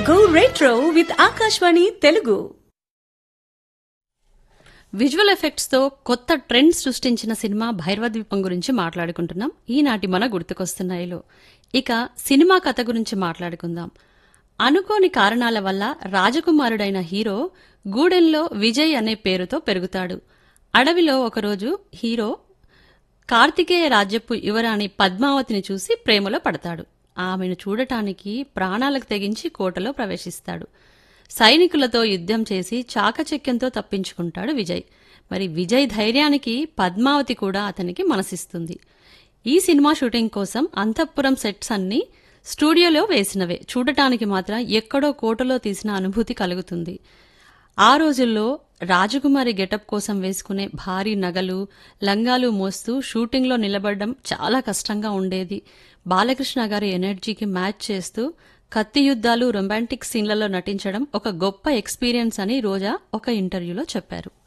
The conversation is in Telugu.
Go retro with Akashvani Telugu. Visual effects తో కొత్త ట్రెండ్ సృష్టించిన సినిమా భైరవ ద్వీపం గురించి మాట్లాడుకుంటున్నాం ఈనాటి మన గుర్తుకొస్తున్నాయిలో ఇక సినిమా కథ గురించి మాట్లాడుకుందాం అనుకోని కారణాల వల్ల రాజకుమారుడైన హీరో గూడెంలో విజయ్ అనే పేరుతో పెరుగుతాడు అడవిలో ఒకరోజు హీరో కార్తికేయ రాజ్యపు యువరాణి పద్మావతిని చూసి ప్రేమలో పడతాడు ఆమెను చూడటానికి ప్రాణాలకు తెగించి కోటలో ప్రవేశిస్తాడు సైనికులతో యుద్ధం చేసి చాకచక్యంతో తప్పించుకుంటాడు విజయ్ మరి విజయ్ ధైర్యానికి పద్మావతి కూడా అతనికి మనసిస్తుంది ఈ సినిమా షూటింగ్ కోసం అంతఃపురం సెట్స్ అన్ని స్టూడియోలో వేసినవే చూడటానికి మాత్రం ఎక్కడో కోటలో తీసిన అనుభూతి కలుగుతుంది ఆ రోజుల్లో రాజకుమారి గెటప్ కోసం వేసుకునే భారీ నగలు లంగాలు మోస్తూ షూటింగ్లో నిలబడడం చాలా కష్టంగా ఉండేది బాలకృష్ణ గారి ఎనర్జీకి మ్యాచ్ చేస్తూ కత్తి యుద్ధాలు రొమాంటిక్ సీన్లలో నటించడం ఒక గొప్ప ఎక్స్పీరియన్స్ అని రోజా ఒక ఇంటర్వ్యూలో చెప్పారు